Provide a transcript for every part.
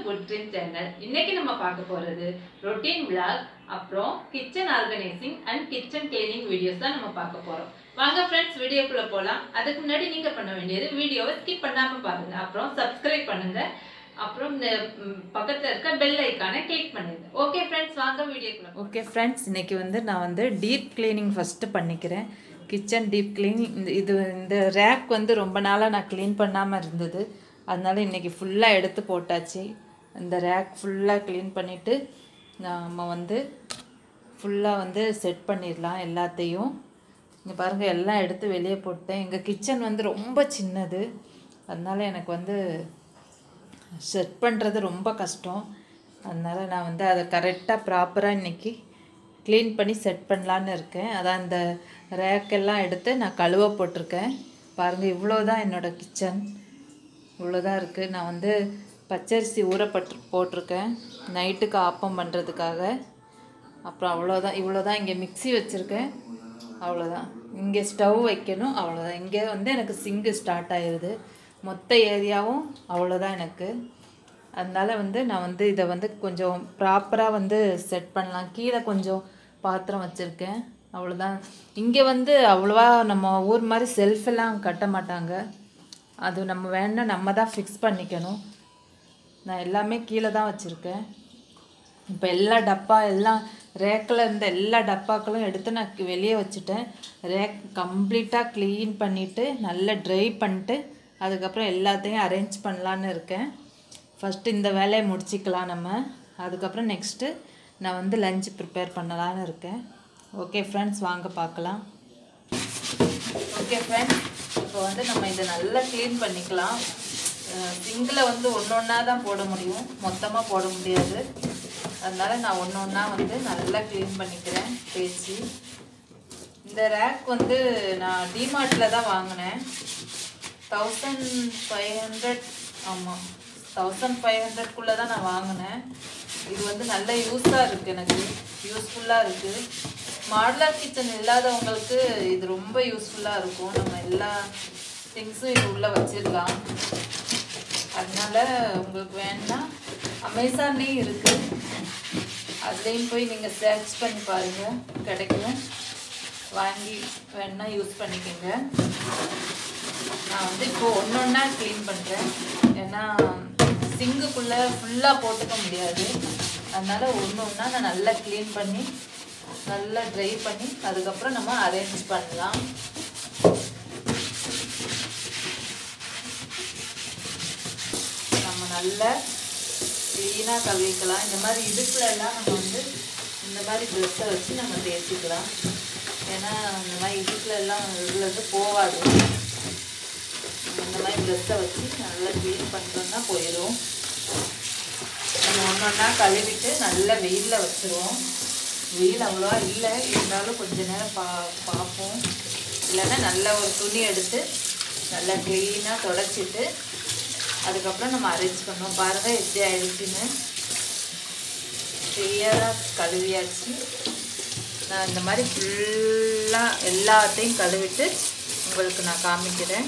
Food dream channel இன்னைக்கு நம்ம பார்க்க போறது ரொட்டீன் vlog அப்புறம் kitchen organising and kitchen cleaning videos தான் நம்ம பார்க்க போறோம் வாங்க ஃப்ரெண்ட்ஸ் வீடியோக்குள்ள போலாம் அதுக்கு முன்னாடி நீங்க பண்ண வேண்டியது வீடியோவை ஸ்கிப் பண்ணாம பாருங்க அப்புறம் சப்ஸ்கிரைப் பண்ணுங்க அப்புறம் இந்த ம், பக்கத்துல இருக்க பெல் ஐக்கானை கிளிக் பண்ணுங்க ஓகே ஃப்ரெண்ட்ஸ் வாங்க வீடியோக்குள்ள ஓகே ஃப்ரெண்ட்ஸ் இன்னைக்கு வந்து நான் வந்து டீப் க்ளீனிங் ஃபஸ்ட்டு பண்ணிக்கிறேன் கிச்சன் டீப் க்ளீனிங் இந்த இது இந்த ரேக் வந்து ரொம்ப நாளாக நான் க்ளீன் பண்ணாமல் இருந்தது அதனால இன்னைக்கு ஃபுல்லாக எடுத்து போட்டாச்சு இந்த ரேக் ஃபுல்லாக க்ளீன் பண்ணிவிட்டு நம்ம வந்து ஃபுல்லாக வந்து செட் பண்ணிடலாம் எல்லாத்தையும் இங்கே பாருங்கள் எல்லாம் எடுத்து வெளியே போட்டேன் எங்கள் கிச்சன் வந்து ரொம்ப சின்னது அதனால எனக்கு வந்து செட் பண்ணுறது ரொம்ப கஷ்டம் அதனால் நான் வந்து அதை கரெக்டாக ப்ராப்பராக இன்றைக்கி க்ளீன் பண்ணி செட் பண்ணலான்னு இருக்கேன் அதான் இந்த ரேக்கெல்லாம் எடுத்து நான் கழுவ போட்டிருக்கேன் பாருங்கள் இவ்வளோ தான் என்னோடய கிச்சன் இவ்வளோதான் இருக்குது நான் வந்து பச்சரிசி ஊறப்பட்டு போட்டிருக்கேன் நைட்டுக்கு ஆப்பம் பண்ணுறதுக்காக அப்புறம் அவ்வளோதான் இவ்வளோ தான் இங்கே மிக்ஸி வச்சுருக்கேன் அவ்வளோதான் இங்கே ஸ்டவ் வைக்கணும் அவ்வளோதான் இங்கே வந்து எனக்கு சிங்கு ஸ்டார்ட் ஆயிடுது மொத்த ஏரியாவும் அவ்வளோதான் எனக்கு அதனால வந்து நான் வந்து இதை வந்து கொஞ்சம் ப்ராப்பராக வந்து செட் பண்ணலாம் கீழே கொஞ்சம் பாத்திரம் வச்சுருக்கேன் அவ்வளோதான் இங்கே வந்து அவ்வளோவா நம்ம ஊர் மாதிரி செல்ஃப் எல்லாம் கட்ட மாட்டாங்க அது நம்ம வேணா நம்ம தான் ஃபிக்ஸ் பண்ணிக்கணும் நான் எல்லாமே கீழே தான் வச்சுருக்கேன் இப்போ எல்லா டப்பா எல்லாம் ரேக்கில் இருந்த எல்லா டப்பாக்களும் எடுத்து நான் வெளியே வச்சுட்டேன் ரேக் கம்ப்ளீட்டாக க்ளீன் பண்ணிவிட்டு நல்லா ட்ரை பண்ணிட்டு அதுக்கப்புறம் எல்லாத்தையும் அரேஞ்ச் பண்ணலான்னு இருக்கேன் ஃபஸ்ட்டு இந்த வேலையை முடிச்சிக்கலாம் நம்ம அதுக்கப்புறம் நெக்ஸ்ட்டு நான் வந்து லஞ்ச் ப்ரிப்பேர் பண்ணலான்னு இருக்கேன் ஓகே ஃப்ரெண்ட்ஸ் வாங்க பார்க்கலாம் ஓகே ஃப்ரெண்ட்ஸ் இப்போ வந்து நம்ம இதை நல்லா க்ளீன் பண்ணிக்கலாம் சிங்கில் வந்து ஒன்று ஒன்றா தான் போட முடியும் மொத்தமாக போட முடியாது அதனால நான் ஒன்று ஒன்றா வந்து நல்லா க்ளீன் பண்ணிக்கிறேன் தேய்ச்சி இந்த ரேக் வந்து நான் டிமார்ட்டில் தான் வாங்கினேன் தௌசண்ட் ஃபைவ் ஹண்ட்ரட் ஆமாம் தௌசண்ட் ஃபைவ் ஹண்ட்ரட்குள்ளே தான் நான் வாங்கினேன் இது வந்து நல்ல யூஸாக இருக்குது எனக்கு யூஸ்ஃபுல்லாக இருக்குது மாடலர் கிச்சன் இல்லாதவங்களுக்கு இது ரொம்ப யூஸ்ஃபுல்லாக இருக்கும் நம்ம எல்லா திங்ஸும் இது உள்ளே வச்சிடலாம் அதனால உங்களுக்கு வேணா அமேசான்லேயும் இருக்குது அதுலேயும் போய் நீங்கள் சர்ச் பண்ணி பாருங்கள் கிடைக்கும் வாங்கி வேணா யூஸ் பண்ணிக்கோங்க நான் வந்து இப்போ ஒன்று ஒன்றா க்ளீன் பண்ணுறேன் ஏன்னா சிங்குக்குள்ளே ஃபுல்லாக போட்டுக்க முடியாது அதனால் ஒன்று ஒன்றா நான் நல்லா க்ளீன் பண்ணி நல்லா ட்ரை பண்ணி அதுக்கப்புறம் நம்ம அரேஞ்ச் பண்ணலாம் நம்ம நல்லா க்ளீனாக கழுவிக்கலாம் இந்த மாதிரி இடுப்புல எல்லாம் நம்ம வந்து இந்த மாதிரி ட்ரெஸ்ஸை வச்சு நம்ம தேய்ச்சிக்கலாம் ஏன்னா இந்த மாதிரி இடுப்புல எல்லாம் இதுலேருந்து போகாது இந்த மாதிரி ட்ரெஸ்ஸை வச்சு நல்லா க்ளீன் பண்ணுறோன்னா போயிடும் நம்ம ஒன்று ஒன்றா கழுவிட்டு நல்லா வெயிலில் வச்சுருவோம் வெயில் அவ்வளோவா இல்லை இருந்தாலும் கொஞ்ச நேரம் பா பார்ப்போம் இல்லைன்னா நல்ல ஒரு துணி எடுத்து நல்லா க்ளீனாக தொடச்சிட்டு அதுக்கப்புறம் நம்ம அரேஞ்ச் பண்ணோம் பாருங்கள் எப்படி ஆயிடுச்சுன்னு கிளியராக கழுவியாச்சு நான் இந்த மாதிரி ஃபுல்லாக எல்லாத்தையும் கழுவிட்டு உங்களுக்கு நான் காமிக்கிறேன்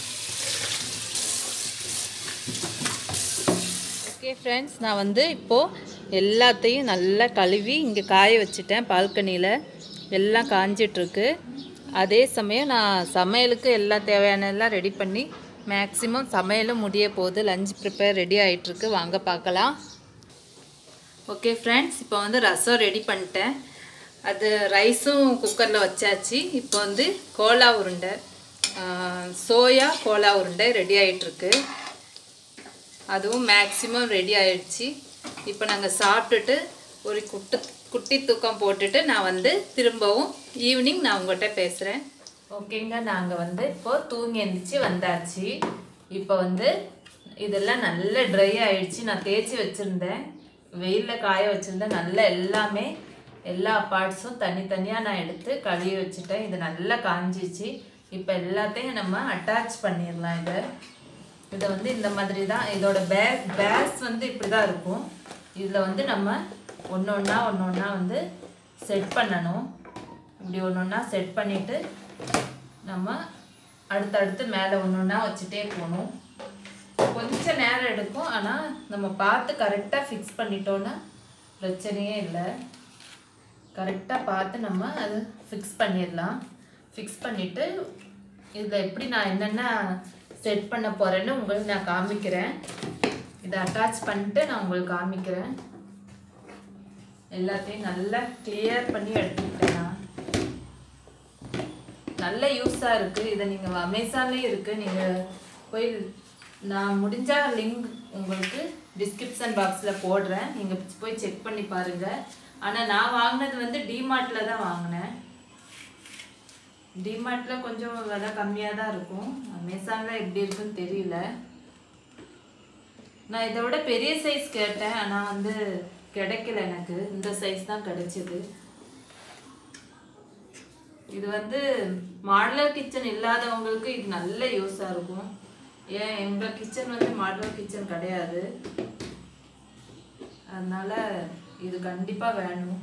ஓகே ஃப்ரெண்ட்ஸ் நான் வந்து இப்போது எல்லாத்தையும் நல்லா கழுவி இங்கே காய வச்சுட்டேன் பால்கனியில் எல்லாம் காஞ்சிட்ருக்கு அதே சமயம் நான் சமையலுக்கு எல்லா தேவையான எல்லாம் ரெடி பண்ணி மேக்ஸிமம் சமையலும் முடிய போகுது லஞ்ச் ப்ரிப்பேர் ரெடி ஆகிட்டுருக்கு வாங்க பார்க்கலாம் ஓகே ஃப்ரெண்ட்ஸ் இப்போ வந்து ரசம் ரெடி பண்ணிட்டேன் அது ரைஸும் குக்கரில் வச்சாச்சு இப்போ வந்து கோலா உருண்டை சோயா கோலா உருண்டை ரெடி ஆகிட்டுருக்கு அதுவும் மேக்ஸிமம் ரெடி ஆயிடுச்சு இப்போ நாங்கள் சாப்பிட்டுட்டு ஒரு குட்டு குட்டி தூக்கம் போட்டுட்டு நான் வந்து திரும்பவும் ஈவினிங் நான் உங்கள்கிட்ட பேசுகிறேன் ஓகேங்க நாங்கள் வந்து இப்போ தூங்கி எழுந்திரிச்சு வந்தாச்சு இப்போ வந்து இதெல்லாம் நல்ல ட்ரை ஆயிடுச்சு நான் தேய்ச்சி வச்சுருந்தேன் வெயிலில் காய வச்சுருந்தேன் நல்லா எல்லாமே எல்லா பார்ட்ஸும் தனித்தனியாக நான் எடுத்து கழுவி வச்சுட்டேன் இது நல்லா காஞ்சிச்சு இப்போ எல்லாத்தையும் நம்ம அட்டாச் பண்ணிடலாம் இதை இதை வந்து இந்த மாதிரி தான் இதோட பேஸ் பேஸ் வந்து இப்படி தான் இருக்கும் இதில் வந்து நம்ம ஒன்று ஒன்றா ஒன்று ஒன்றா வந்து செட் பண்ணணும் இப்படி ஒன்று ஒன்றா செட் பண்ணிவிட்டு நம்ம அடுத்தடுத்து மேலே ஒன்று ஒன்றா வச்சுட்டே போகணும் கொஞ்சம் நேரம் எடுக்கும் ஆனால் நம்ம பார்த்து கரெக்டாக ஃபிக்ஸ் பண்ணிட்டோன்னா பிரச்சனையே இல்லை கரெக்டாக பார்த்து நம்ம அது ஃபிக்ஸ் பண்ணிடலாம் ஃபிக்ஸ் பண்ணிவிட்டு இதில் எப்படி நான் என்னென்ன செட் பண்ண போகிறேன்னு உங்களுக்கு நான் காமிக்கிறேன் இதை அட்டாச் பண்ணிட்டு நான் உங்களுக்கு காமிக்கிறேன் எல்லாத்தையும் நல்லா கிளியர் பண்ணி எடுத்துக்கிட்டேன் நான் நல்ல யூஸாக இருக்குது இதை நீங்கள் அமேசான்லேயும் இருக்குது நீங்கள் போய் நான் முடிஞ்சால் லிங்க் உங்களுக்கு டிஸ்கிரிப்ஷன் பாக்ஸில் போடுறேன் நீங்கள் போய் செக் பண்ணி பாருங்கள் ஆனால் நான் வாங்கினது வந்து டிமார்ட்டில் தான் வாங்கினேன் டிமார்ட்டில் கொஞ்சம் விலை கம்மியாக தான் இருக்கும் அமேசானில் எப்படி இருக்குன்னு தெரியல நான் இதை விட பெரிய சைஸ் கேட்டேன் ஆனால் வந்து கிடைக்கல எனக்கு இந்த சைஸ் தான் கிடைச்சிது இது வந்து மாடலர் கிச்சன் இல்லாதவங்களுக்கு இது நல்ல யூஸாக இருக்கும் ஏன் எங்கள் கிச்சன் வந்து மாடலர் கிச்சன் கிடையாது அதனால இது கண்டிப்பாக வேணும்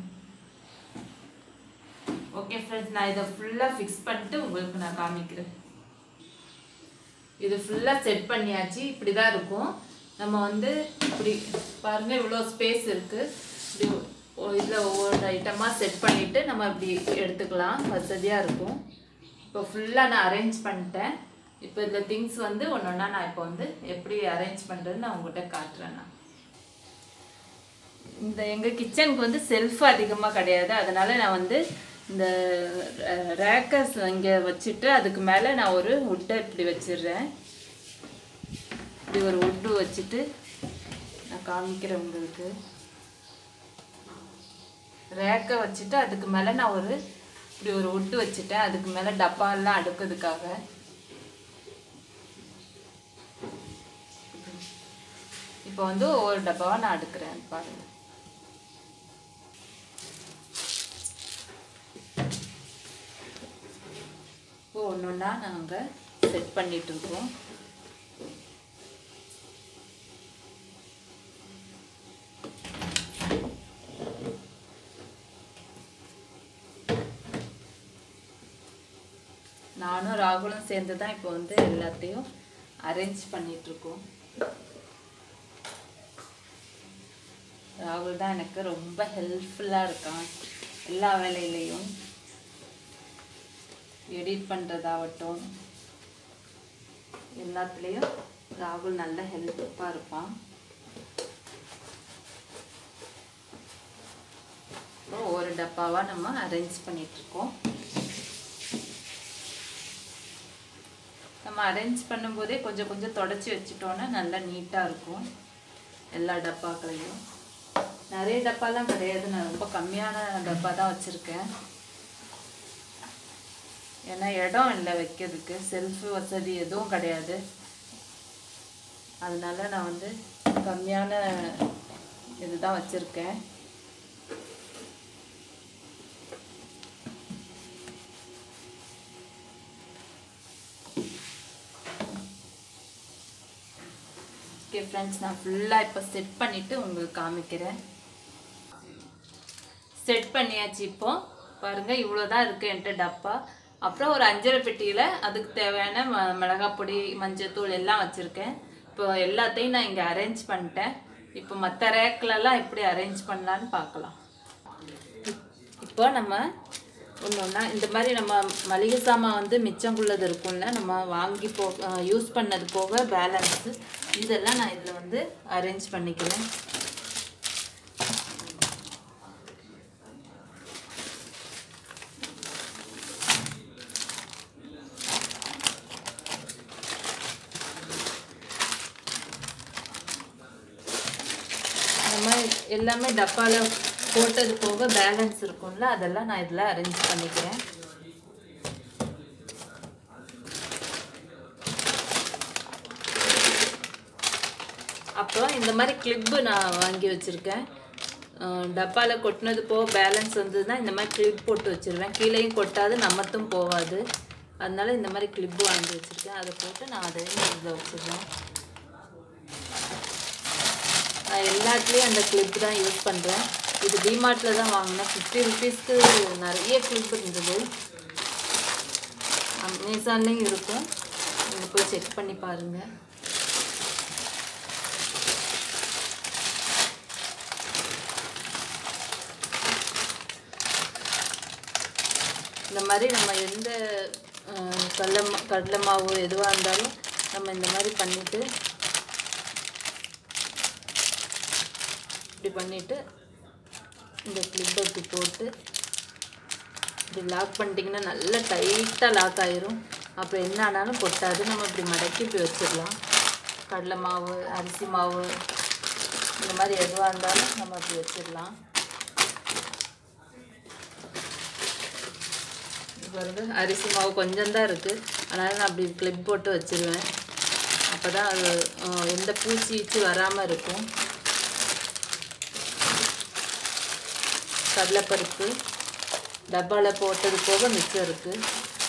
ஓகே ஃப்ரெண்ட்ஸ் நான் இதை ஃபுல்லாக ஃபிக்ஸ் பண்ணிட்டு உங்களுக்கு நான் காமிக்கிறேன் இது ஃபுல்லாக செட் பண்ணியாச்சு இப்படி தான் இருக்கும் நம்ம வந்து இப்படி பாருங்க இவ்வளோ ஸ்பேஸ் இருக்குது இப்படி இதில் ஒவ்வொரு ஐட்டமாக செட் பண்ணிவிட்டு நம்ம இப்படி எடுத்துக்கலாம் வசதியாக இருக்கும் இப்போ ஃபுல்லாக நான் அரேஞ்ச் பண்ணிட்டேன் இப்போ இந்த திங்ஸ் வந்து ஒன்று ஒன்றா நான் இப்போ வந்து எப்படி அரேஞ்ச் பண்ணுறதுன்னு நான் உங்கள்கிட்ட காட்டுறேன் நான் இந்த எங்கள் கிச்சனுக்கு வந்து செல்ஃப் அதிகமாக கிடையாது அதனால நான் வந்து இந்த ரேக்கர்ஸ் இங்கே வச்சுட்டு அதுக்கு மேலே நான் ஒரு உட்டை இப்படி வச்சிடுறேன் இப்படி ஒரு உட்டு வச்சுட்டு நான் காமிக்கிறேன் உங்களுக்கு ரேக்கை வச்சுட்டு அதுக்கு மேலே நான் ஒரு இப்படி ஒரு உட்டு வச்சுட்டேன் அதுக்கு மேலே டப்பாலாம் அடுக்கிறதுக்காக இப்போ வந்து ஒவ்வொரு டப்பாவாக நான் அடுக்கிறேன் பாருங்க இப்போ ஒன்று ஒன்றா நாங்கள் செட் பண்ணிட்டு இருக்கோம் நானும் ராகுலும் சேர்ந்து தான் இப்போ வந்து எல்லாத்தையும் அரேஞ்ச் பண்ணிட்டு இருக்கோம் ராகுல் தான் எனக்கு ரொம்ப ஹெல்ப்ஃபுல்லாக இருக்கான் எல்லா வேலையிலையும் எடிட் பண்ணுறதாகட்டும் எல்லாத்துலேயும் ராகுல் நல்ல ஹெல்ப்பாக இருப்பான் இப்போ ஒரு டப்பாவாக நம்ம அரேஞ்ச் பண்ணிகிட்ருக்கோம் நம்ம அரேஞ்ச் பண்ணும்போதே கொஞ்சம் கொஞ்சம் தொடச்சி வச்சுட்டோன்னா நல்லா நீட்டாக இருக்கும் எல்லா டப்பாக்களையும் நிறைய டப்பாலாம் கிடையாது நான் ரொம்ப கம்மியான டப்பா தான் வச்சுருக்கேன் ஏன்னா இடம் இல்லை வைக்கிறதுக்கு செல்ஃப் வசதி எதுவும் கிடையாது அதனால நான் வந்து கம்மியான இதுதான் வச்சுருக்கேன் ஓகே ஃப்ரெண்ட்ஸ் நான் ஃபுல்லாக இப்போ செட் பண்ணிவிட்டு உங்களுக்கு காமிக்கிறேன் செட் பண்ணியாச்சு இப்போ பாருங்கள் இவ்வளோ தான் இருக்குது என்கிட்ட டப்பா அப்புறம் ஒரு அஞ்சரை பெட்டியில் அதுக்கு தேவையான ம மிளகாய் பொடி மஞ்சத்தூள் எல்லாம் வச்சுருக்கேன் இப்போ எல்லாத்தையும் நான் இங்கே அரேஞ்ச் பண்ணிட்டேன் இப்போ மற்ற ரேக்லலாம் எப்படி அரேஞ்ச் பண்ணலான்னு பார்க்கலாம் இப்போ நம்ம ஒன்று ஒன்றா இந்த மாதிரி நம்ம மளிகை சாமான் வந்து மிச்சங்குள்ளது இருக்கும்ல நம்ம வாங்கி போ யூஸ் பண்ணது போக பேலன்ஸு இதெல்லாம் நான் இதில் வந்து அரேஞ்ச் பண்ணிக்கிறேன் நம்ம எல்லாமே டப்பாவில் போட்டது போக பேலன்ஸ் இருக்கும்ல அதெல்லாம் நான் இதில் அரேஞ்ச் பண்ணிக்கிறேன் அப்புறம் இந்த மாதிரி கிளிப்பு நான் வாங்கி வச்சுருக்கேன் டப்பாவில் கொட்டினது போக பேலன்ஸ் வந்ததுன்னா இந்த மாதிரி கிளிப் போட்டு வச்சுருவேன் கீழேயும் கொட்டாது நம்மத்தும் போகாது அதனால இந்த மாதிரி கிளிப்பு வாங்கி வச்சுருக்கேன் அதை போட்டு நான் அதையும் இதில் வச்சுருவேன் நான் எல்லாத்துலேயும் அந்த கிளிப் தான் யூஸ் பண்ணுறேன் இது டிமார்ட்டில் தான் வாங்கினேன் ஃபிஃப்டி ருபீஸ்க்கு நிறைய கிளிப் இருந்தது அமேசான்லேயும் இருக்கும் நீங்கள் போய் செக் பண்ணி பாருங்கள் இந்த மாதிரி நம்ம எந்த அஹ், கடலை மா- கடலை மாவு எதுவாக இருந்தாலும் நம்ம இந்த மாதிரி பண்ணிவிட்டு இப்படி பண்ணிவிட்டு இந்த கிளிப்பை இப்படி போட்டு இப்படி லாக் பண்ணிட்டீங்கன்னா நல்லா டைட்டாக லாக் ஆயிரும் அப்புறம் என்ன ஆனாலும் கொட்டாது நம்ம இப்படி மடக்கி இப்படி வச்சிடலாம் கடலை மாவு அரிசி மாவு இந்த மாதிரி எதுவாக இருந்தாலும் நம்ம இப்படி வச்சிடலாம் இது பாருங்க அரிசி மாவு கொஞ்சம் தான் இருக்குது அதனால் நான் அப்படி கிளிப் போட்டு வச்சிருவேன் அப்போ தான் அது அஹ், எந்த பூச்சி ஈச்சி வராமல் இருக்கும் கடலைப்பருப்பு டப்பாவில் போட்டது போக மிச்சம் இருக்குது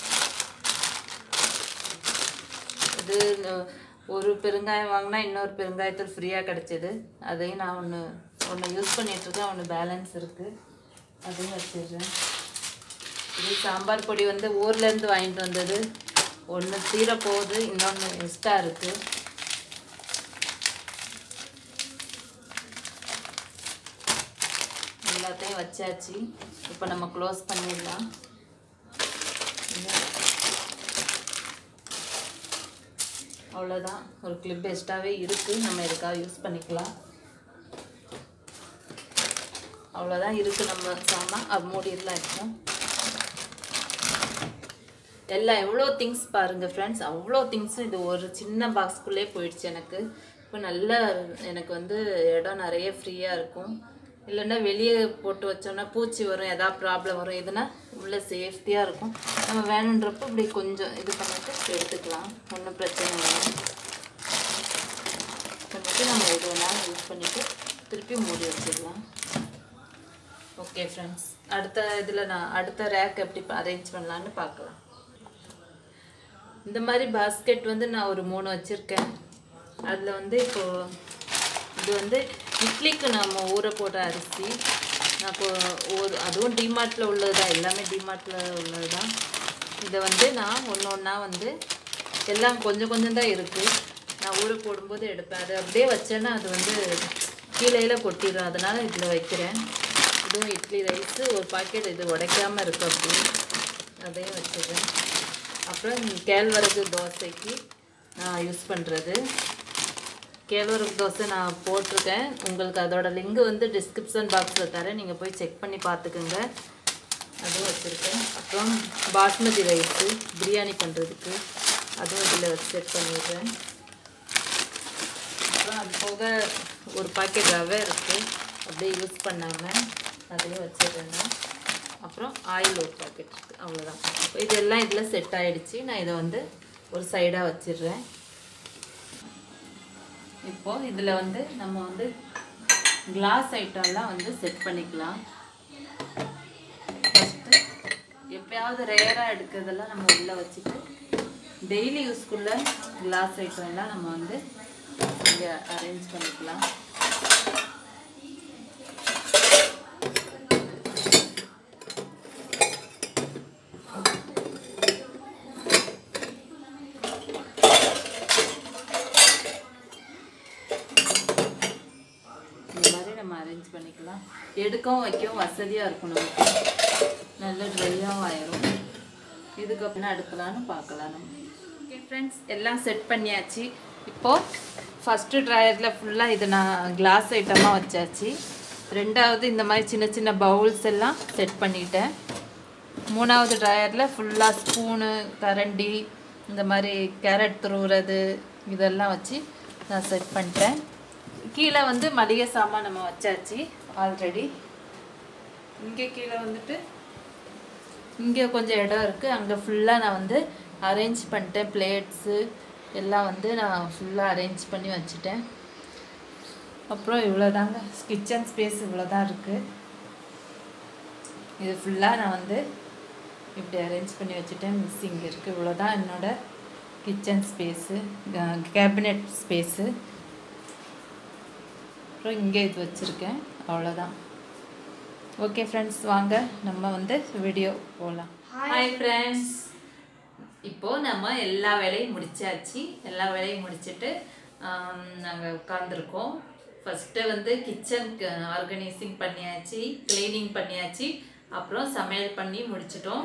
இது ந- ஒரு பெருங்காயம் வாங்கினா இன்னொரு பெருங்காயத்தூள் ஃப்ரீயாக கிடச்சிது அதையும் நான் ஒன்று ஒன்று யூஸ் பண்ணிகிட்ருக்கேன் ஒன்று பேலன்ஸ் இருக்குது அதையும் வச்சிடுறேன் இது சாம்பார் பொடி வந்து ஊர்லேருந்து வாங்கிட்டு வந்தது ஒன்று தீர போகுது இன்னொன்று எக்ஸ்ட்ரா இருக்குது எல்லாத்தையும் வச்சாச்சு இப்போ நம்ம க்ளோஸ் பண்ணிடலாம் அவ்வளோதான் ஒரு கிளிப் எக்ஸ்ட்ராவே இருக்குது நம்ம எதுக்காக யூஸ் பண்ணிக்கலாம் அவ்வளோதான் இருக்குது நம்ம சாமான் அது மூடிடலாம் இப்போ எல்லாம் எவ்வளோ திங்ஸ் பாருங்கள் ஃப்ரெண்ட்ஸ் அவ்வளோ திங்ஸும் இது ஒரு சின்ன பாக்ஸ்க்குள்ளே போயிடுச்சு எனக்கு இப்போ நல்ல எனக்கு வந்து இடம் நிறைய ஃப்ரீயாக இருக்கும் இல்லைன்னா வெளியே போட்டு வச்சோன்னா பூச்சி வரும் எதாவது ப்ராப்ளம் வரும் இதுனா உள்ள சேஃப்டியாக இருக்கும் நம்ம வேணுன்றப்போ இப்படி கொஞ்சம் இது பண்ணிட்டு எடுத்துக்கலாம் ஒன்றும் பிரச்சனை இல்லை பண்ணிட்டு நம்ம எது வேணாலும் யூஸ் பண்ணிவிட்டு திருப்பி மூடி வச்சிடலாம் ஓகே ஃப்ரெண்ட்ஸ் அடுத்த இதில் நான் அடுத்த ரேக் எப்படி அரேஞ்ச் பண்ணலான்னு பார்க்கலாம் இந்த மாதிரி பாஸ்கெட் வந்து நான் ஒரு மூணு வச்சுருக்கேன் அதில் வந்து இப்போது இது வந்து இட்லிக்கு நம்ம ஊற போட்ட அரிசி நான் இப்போ ஒரு அதுவும் டிமார்ட்டில் உள்ளது தான் எல்லாமே டிமார்ட்டில் உள்ளது தான் இதை வந்து நான் ஒன்று ஒன்றா வந்து எல்லாம் கொஞ்சம் கொஞ்சம் தான் இருக்குது நான் ஊற போடும்போது எடுப்பேன் அது அப்படியே வச்சேன்னா அது வந்து கீழேல கொட்டிடும் அதனால் இதில் வைக்கிறேன் இதுவும் இட்லி ரைஸு ஒரு பாக்கெட் இது உடைக்காமல் இருக்கு அப்படி அதையும் வச்சுருக்கேன் அப்புறம் கேழ்வரகு தோசைக்கு நான் யூஸ் பண்ணுறது கேழ்வரகு தோசை நான் போட்டிருக்கேன் உங்களுக்கு அதோட லிங்க் வந்து டிஸ்கிரிப்ஷன் பாக்ஸில் தரேன் நீங்கள் போய் செக் பண்ணி பார்த்துக்குங்க அதுவும் வச்சுருக்கேன் அப்புறம் பாஸ்மதி ரைஸு பிரியாணி பண்ணுறதுக்கு அதுவும் இதில் வச்சு செட் பண்ணிடுறேன் அப்புறம் அது போக ஒரு பாக்கெட் ரவை இருக்குது அப்படியே யூஸ் பண்ணாமல் அதையும் வச்சிடுறேன் நான். அப்புறம் ஆயில் ஒரு பாக்கெட் இருக்குது அவ்வளோதான் இதெல்லாம் இதில் செட் ஆயிடுச்சு நான் இதை வந்து ஒரு சைடாக வச்சிடுறேன் இப்போ இதில் வந்து நம்ம வந்து கிளாஸ் ஐட்டம்லாம் வந்து செட் பண்ணிக்கலாம் ஃபஸ்ட்டு எப்பயாவது ரேராக எடுக்கிறதெல்லாம் நம்ம உள்ளே வச்சுட்டு டெய்லி யூஸ்க்குள்ள கிளாஸ் ஐட்டம் எல்லாம் நம்ம வந்து இங்கே அரேஞ்ச் பண்ணிக்கலாம் இந்த மாதிரி நம்ம அரேஞ்ச் பண்ணிக்கலாம் எடுக்கவும் வைக்கவும் வசதியாக இருக்கும் நமக்கு நல்ல ட்ரையாகவும் ஆயிரும் இதுக்கப்புறம் அடுக்கலான்னு பார்க்கலாம் நம்ம ஓகே ஃப்ரெண்ட்ஸ் எல்லாம் செட் பண்ணியாச்சு இப்போது ஃபஸ்ட்டு ட்ராயரில் ஃபுல்லாக இது நான் கிளாஸ் ஐட்டமாக வச்சாச்சு ரெண்டாவது இந்த மாதிரி சின்ன சின்ன பவுல்ஸ் எல்லாம் செட் பண்ணிட்டேன் மூணாவது ட்ராயரில் ஃபுல்லாக ஸ்பூனு கரண்டி இந்த மாதிரி கேரட் துருவுறது இதெல்லாம் வச்சு நான் செட் பண்ணிட்டேன் கீழே வந்து மளிகை சாமான் நம்ம வச்சாச்சு ஆல்ரெடி இங்கே கீழே வந்துட்டு இங்கே கொஞ்சம் இடம் இருக்குது அங்கே ஃபுல்லாக நான் வந்து அரேஞ்ச் பண்ணிட்டேன் பிளேட்ஸு எல்லாம் வந்து நான் ஃபுல்லாக அரேஞ்ச் பண்ணி வச்சுட்டேன் அப்புறம் இவ்வளோதாங்க கிச்சன் ஸ்பேஸ் இவ்வளோ தான் இருக்குது இது ஃபுல்லாக நான் வந்து இப்படி அரேஞ்ச் பண்ணி வச்சுட்டேன் மிஸ் இங்கே இருக்குது இவ்வளோதான் என்னோட கிச்சன் ஸ்பேஸு கேபினெட் ஸ்பேஸு அப்புறம் இங்கே இது வச்சுருக்கேன் அவ்வளோதான் ஓகே ஃப்ரெண்ட்ஸ் வாங்க நம்ம வந்து வீடியோ போகலாம் ஹாய் ஃப்ரெண்ட்ஸ் இப்போது நம்ம எல்லா வேலையும் முடிச்சாச்சு எல்லா வேலையும் முடிச்சுட்டு நாங்கள் உட்காந்துருக்கோம் ஃபஸ்ட்டு வந்து கிச்சன் ஆர்கனைசிங் பண்ணியாச்சு க்ளீனிங் பண்ணியாச்சு அப்புறம் சமையல் பண்ணி முடிச்சிட்டோம்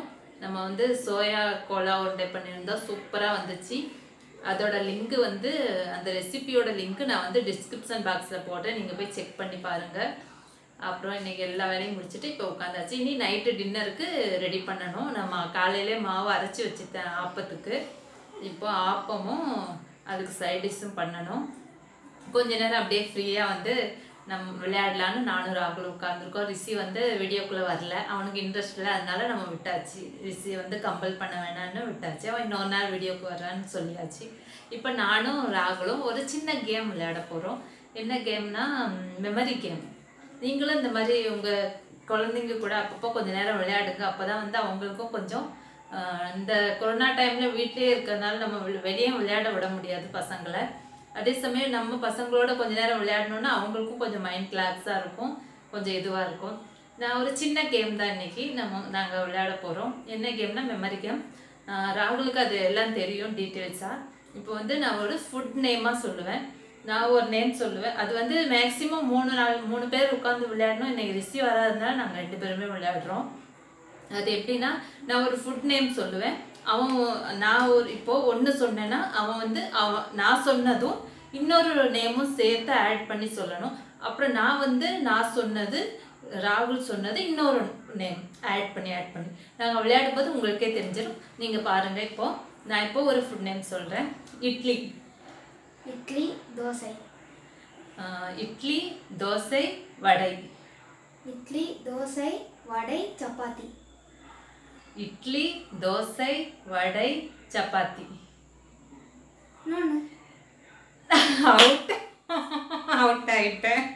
நம்ம வந்து சோயா கோலா உருண்டை பண்ணியிருந்தோம் சூப்பராக வந்துச்சு அதோட லிங்க் வந்து அந்த ரெசிபியோட லிங்க் நான் வந்து டிஸ்கிரிப்ஷன் பாக்ஸில் போடுறேன் நீங்கள் போய் செக் பண்ணி பாருங்கள் அப்புறம் இன்னைக்கு எல்லா வேலையும் முடிச்சுட்டு இப்போ உட்காந்தாச்சு இனி நைட்டு டின்னருக்கு ரெடி பண்ணணும் நம்ம காலையிலே மாவு அரைச்சி வச்சுட்டேன் ஆப்பத்துக்கு இப்போ ஆப்பமும் அதுக்கு சைட் டிஷ்ஷும் பண்ணணும் கொஞ்ச நேரம் அப்படியே ஃப்ரீயாக வந்து நம்ம விளையாடலான்னு நானும் ராகுல் உட்காந்துருக்கோம் ரிஷி வந்து வீடியோக்குள்ளே வரல அவனுக்கு இன்ட்ரெஸ்ட் இல்லை அதனால நம்ம விட்டாச்சு ரிஷி வந்து கம்பல் பண்ண வேணாம்னு விட்டாச்சு அவன் இன்னொரு நாள் வீடியோக்கு வர்றான்னு சொல்லியாச்சு இப்போ நானும் ராகுலும் ஒரு சின்ன கேம் விளையாட போகிறோம் என்ன கேம்னா மெமரி கேம் நீங்களும் இந்த மாதிரி உங்கள் குழந்தைங்க கூட அப்பப்போ கொஞ்ச நேரம் விளையாடுங்க அப்போ தான் வந்து அவங்களுக்கும் கொஞ்சம் ஆஹ், இந்த கொரோனா டைமில் வீட்டிலே இருக்கிறதுனால நம்ம வெ- வெளியே விளையாட விட முடியாது பசங்களை அதே சமயம் நம்ம பசங்களோட கொஞ்ச நேரம் விளையாடணும்னா அவங்களுக்கும் கொஞ்சம் மைண்ட் ரிலாக்ஸாக இருக்கும் கொஞ்சம் இதுவாக இருக்கும் நான் ஒரு சின்ன கேம் தான் இன்னைக்கு நம்ம நாங்கள் விளையாட போகிறோம் என்ன கேம்னா மெமரி கேம் ராகுலுக்கு அது எல்லாம் தெரியும் டீட்டெயில்ஸாக இப்போ வந்து நான் ஒரு ஃபுட் நேமாக சொல்லுவேன் நான் ஒரு நேம் சொல்லுவேன் அது வந்து மேக்ஸிமம் மூணு நாள் மூணு பேர் உட்காந்து விளையாடணும் இன்னைக்கு ரிசீவ் வராதனால நாங்கள் ரெண்டு பேருமே விளையாடுறோம் அது எப்படின்னா நான் ஒரு ஃபுட் நேம் சொல்லுவேன் அவன் நான் ஒரு இப்போ ஒன்று சொன்னேன்னா அவன் வந்து அவன் நான் சொன்னதும் இன்னொரு நேமும் சேர்த்து ஆட் பண்ணி சொல்லணும் அப்புறம் நான் வந்து நான் சொன்னது ராகுல் சொன்னது இன்னொரு நேம் ஆட் பண்ணி ஆட் பண்ணி நாங்கள் விளையாடும் போது உங்களுக்கே தெரிஞ்சிடும் நீங்கள் பாருங்கள் இப்போ நான் இப்போ ஒரு ஃபுட் நேம் சொல்கிறேன் இட்லி இட்லி தோசை ஆஹ் இட்லி தோசை வடை இட்லி தோசை வடை சப்பாத்தி இட்லி தோசை வடை சப்பாத்தி இன்னொன்று அவுட் அவுட் ஆயிட்டேன்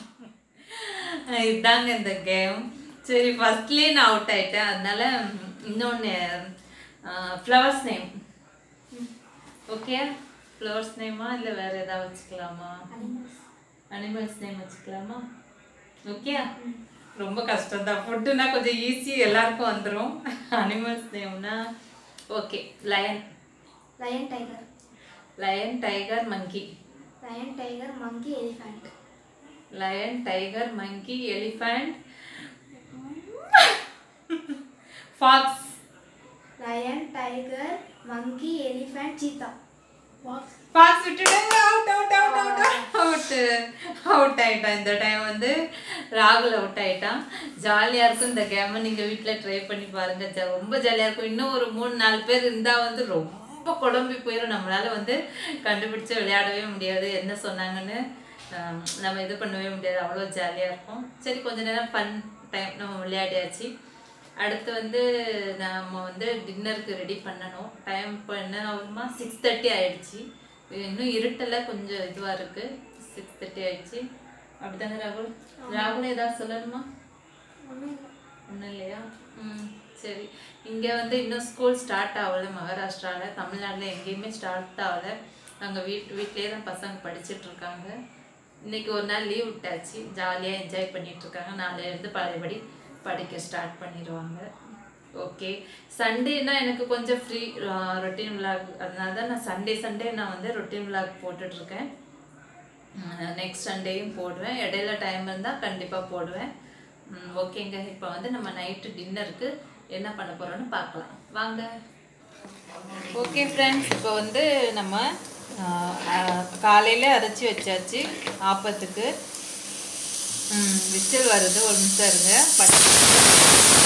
இதாங்க இந்த கேம் சரி ஃபர்ஸ்ட்லேயே நான் அவுட் ஆயிட்டேன் அதனால இன்னொன்று ஃப்ளவர்ஸ் நேம் ஓகே ஃப்ளவர்ஸ் நேமா இல்லை வேற ஏதாவது வச்சுக்கலாமா அனிமல்ஸ் நேம் வச்சுக்கலாமா ஓகே ரொம்ப கஷ்டம் தான் ஃபுட்டுனா கொஞ்சம் ஈஸி எல்லாருக்கும் வந்துடும் அனிமல்ஸ் நேம்னா okay lion lion tiger lion tiger monkey lion tiger monkey elephant lion tiger monkey elephant fox lion tiger monkey elephant cheetah fox விட்டுட்டு out out out out out out ஆயிட்டான் இந்த டைம் வந்து ராகுல் out ஆயிட்டான் ஜாலியாக இருக்கும் இந்த கேமை நீங்கள் வீட்டில் ட்ரை பண்ணி பாருங்க ஜ- ரொம்ப ஜாலியாக இருக்கும் இன்னும் ஒரு மூணு நாலு பேர் இருந்தால் வந்து ரொம்ப குழம்பி போயிடும் நம்மளால வந்து கண்டுபிடிச்சு விளையாடவே முடியாது என்ன சொன்னாங்கன்னு ஆம், நம்ம இது பண்ணவே முடியாது அவ்வளோ ஜாலியாக இருக்கும் சரி கொஞ்ச நேரம் ஃபன் டைம் நம்ம விளையாடியாச்சு அடுத்து வந்து நம்ம வந்து டின்னருக்கு ரெடி பண்ணணும் டைம் இப்போ என்ன ஆகுமா சிக்ஸ் தேர்ட்டி ஆயிடுச்சு இன்னும் இருட்டல கொஞ்சம் இதுவாக இருக்குது சிக்ஸ் தேர்ட்டி ஆயிடுச்சு அப்படிதானே ராகுல் ராகுல் ஏதாவது சொல்லணுமா ஒன்றும் இல்லையா ம் சரி இங்கே வந்து இன்னும் ஸ்கூல் ஸ்டார்ட் ஆகலை மகாராஷ்டிராவில் தமிழ்நாட்டில் எங்கேயுமே ஸ்டார்ட் ஆகலை அங்கே வீட் வீட்டிலே தான் பசங்க படிச்சிட்டு இருக்காங்க இன்னைக்கு ஒரு நாள் லீவ் விட்டாச்சு ஜாலியாக என்ஜாய் பண்ணிட்டு இருக்காங்க நாளையிலேருந்து பழையபடி படிக்க ஸ்டார்ட் பண்ணிடுவாங்க ஓகே சண்டேனா எனக்கு கொஞ்சம் ஃப்ரீ ரொட்டீன் விளாக் அதனால தான் நான் சண்டே சண்டே நான் வந்து ரொட்டீன் விளாக் போட்டுட்ருக்கேன் நெக்ஸ்ட் சண்டேயும் போடுவேன் இடையில டைம் இருந்தால் கண்டிப்பாக போடுவேன் ம், ஓகேங்க இப்போ வந்து நம்ம நைட்டு டின்னருக்கு என்ன பண்ண போகிறோன்னு பார்க்கலாம் வாங்க ஓகே ஃப்ரெண்ட்ஸ் இப்போ வந்து நம்ம காலையில் அரைச்சி வச்சாச்சு ஆப்பத்துக்கு விசில் வருது ஒரு நிமிஷம் இருங்க பட்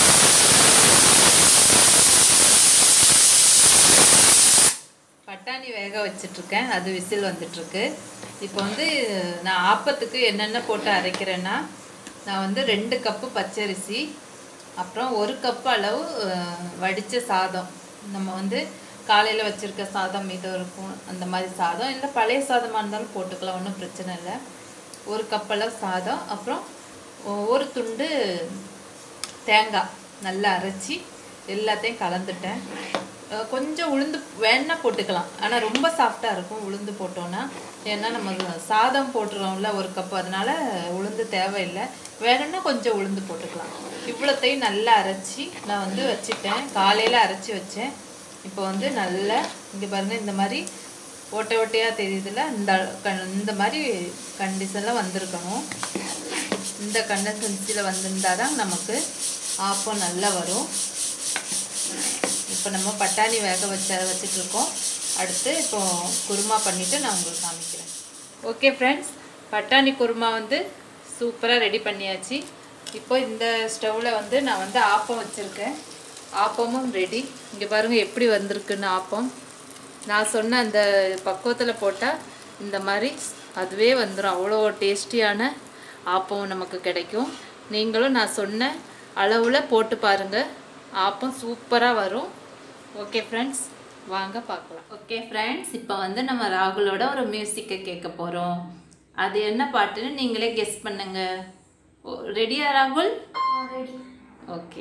பட்டாணி வேக வச்சிட்ருக்கேன் அது விசில் வந்துட்டுருக்கு இப்போ வந்து நான் ஆப்பத்துக்கு என்னென்ன போட்டு அரைக்கிறேன்னா நான் வந்து ரெண்டு கப்பு பச்சரிசி அப்புறம் ஒரு கப் அளவு வடித்த சாதம் நம்ம வந்து காலையில் வச்சுருக்க சாதம் மீதம் இருக்கும் அந்த மாதிரி சாதம் இல்லை பழைய சாதமாக இருந்தாலும் போட்டுக்கலாம் ஒன்றும் பிரச்சனை இல்லை ஒரு கப் அளவு சாதம் அப்புறம் ஒ- ஒரு துண்டு தேங்காய் நல்லா அரைச்சி எல்லாத்தையும் கலந்துட்டேன் அஹ் கொஞ்சம் உளுந்து வேணா போட்டுக்கலாம் ஆனால் ரொம்ப சாஃப்டாக இருக்கும் உளுந்து போட்டோன்னா ஏன்னா நம்ம சாதம் போட்டுருவோம்ல ஒரு கப் அதனால உளுந்து தேவையில்லை வேணும்னா கொஞ்சம் உளுந்து போட்டுக்கலாம் இவ்வளோத்தையும் நல்லா அரைச்சி நான் வந்து வச்சுட்டேன் காலையில் அரைச்சி வச்சேன் இப்போ வந்து நல்லா இங்கே பாருங்கள் இந்த மாதிரி ஓட்டை ஓட்டையாக தெரியுதுல இந்த க- இந்த மாதிரி கண்டிஷனில் வந்திருக்கணும் இந்த கண்டன்சன்சியில் வந்திருந்தால் தான் நமக்கு ஆப்பம் நல்லா வரும் இப்போ நம்ம பட்டாணி வேக வச்ச வச்சுட்டு இருக்கோம் அடுத்து இப்போ குருமா பண்ணிவிட்டு நான் உங்களுக்கு காமிக்கிறேன் ஓகே ஃப்ரெண்ட்ஸ் பட்டாணி குருமா வந்து சூப்பராக ரெடி பண்ணியாச்சு இப்போ இந்த ஸ்டவ்வில் வந்து நான் வந்து ஆப்பம் வச்சுருக்கேன் ஆப்பமும் ரெடி இங்கே பாருங்கள் எப்படி வந்திருக்குன்னு ஆப்பம் நான் சொன்ன அந்த பக்குவத்தில் போட்டால் இந்த மாதிரி அதுவே வந்துடும் அவ்வளோ டேஸ்டியான ஆப்பம் நமக்கு கிடைக்கும் நீங்களும் நான் சொன்ன அளவில் போட்டு பாருங்கள் ஆப்பம் சூப்பராக வரும் ஓகே ஃப்ரெண்ட்ஸ் வாங்க பார்க்கலாம் ஓகே ஃப்ரெண்ட்ஸ் இப்போ வந்து நம்ம ராகுலோட ஒரு மியூசிக்கை கேட்க போகிறோம் அது என்ன பாட்டுன்னு நீங்களே கெஸ் பண்ணுங்க ரெடியா ராகுல் ரெடி ஓகே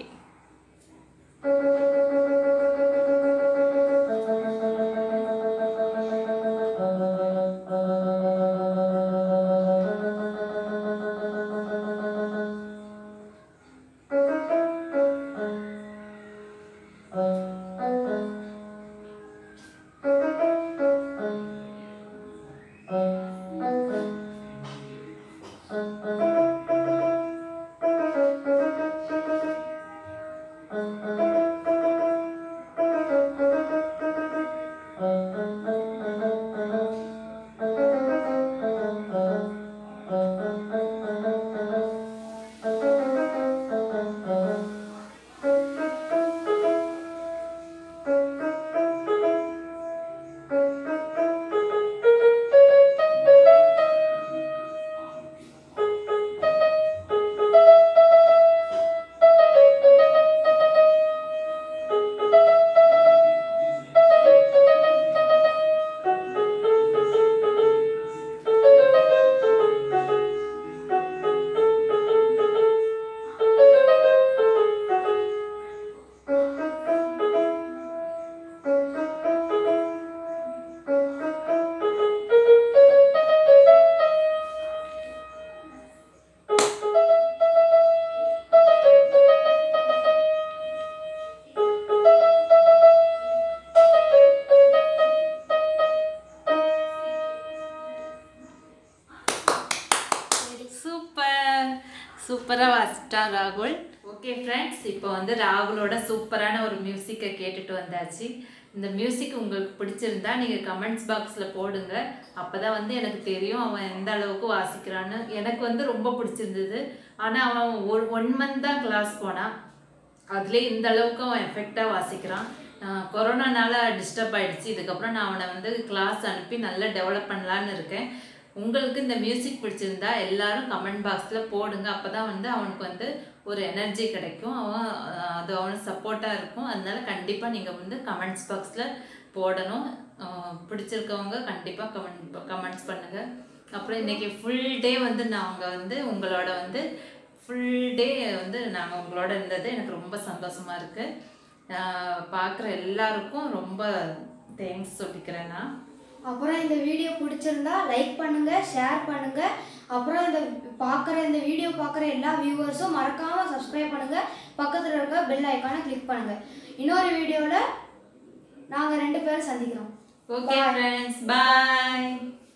சூப்பர் சூப்பராக வாசிட்டான் ராகுல் ஓகே ஃப்ரெண்ட்ஸ் இப்போ வந்து ராகுலோட சூப்பரான ஒரு மியூசிக்கை கேட்டுட்டு வந்தாச்சு இந்த மியூசிக் உங்களுக்கு பிடிச்சிருந்தா நீங்கள் கமெண்ட்ஸ் பாக்ஸில் போடுங்க அப்போ தான் வந்து எனக்கு தெரியும் அவன் எந்த அளவுக்கு வாசிக்கிறான்னு எனக்கு வந்து ரொம்ப பிடிச்சிருந்தது ஆனால் அவன் ஒரு ஒன் மந்த் தான் கிளாஸ் போனான் அதுலேயே இந்த அளவுக்கு அவன் எஃபெக்டாக வாசிக்கிறான் ஆஹ் கொரோனானால டிஸ்டர்ப் ஆயிடுச்சு இதுக்கப்புறம் நான் அவனை வந்து கிளாஸ் அனுப்பி நல்லா டெவலப் பண்ணலான்னு இருக்கேன் உங்களுக்கு இந்த மியூசிக் பிடிச்சிருந்தா எல்லாரும் கமெண்ட் பாக்ஸில் போடுங்க அப்போ தான் வந்து அவனுக்கு வந்து ஒரு எனர்ஜி கிடைக்கும் அவன் ஆஹ் அது அவனுக்கு சப்போர்ட்டாக இருக்கும் அதனால கண்டிப்பாக நீங்கள் வந்து கமெண்ட்ஸ் பாக்ஸில் போடணும் ஆஹ் பிடிச்சிருக்கவங்க கண்டிப்பாக கமெண்ட் கமெண்ட்ஸ் பண்ணுங்கள் அப்புறம் இன்னைக்கு ஃபுல் டே வந்து நாங்கள் வந்து உங்களோட வந்து ஃபுல் டே வந்து நாங்கள் உங்களோட இருந்தது எனக்கு ரொம்ப சந்தோஷமாக இருக்குது பார்க்குற எல்லாருக்கும் ரொம்ப தேங்க்ஸ் சொல்லிக்கிறேன் நான் அப்புறம் இந்த வீடியோ பிடிச்சிருந்தா லைக் பண்ணுங்க ஷேர் பண்ணுங்க அப்புறம் இந்த பார்க்குற இந்த வீடியோ பார்க்குற எல்லா வியூவர்ஸும் மறக்காம சப்ஸ்கிரைப் பண்ணுங்க பக்கத்தில் இருக்க பெல் ஐக்கானை கிளிக் பண்ணுங்க இன்னொரு வீடியோவில் நாங்கள் ரெண்டு பேரும் சந்திக்கிறோம் ஓகே ஃப்ரெண்ட்ஸ் பாய்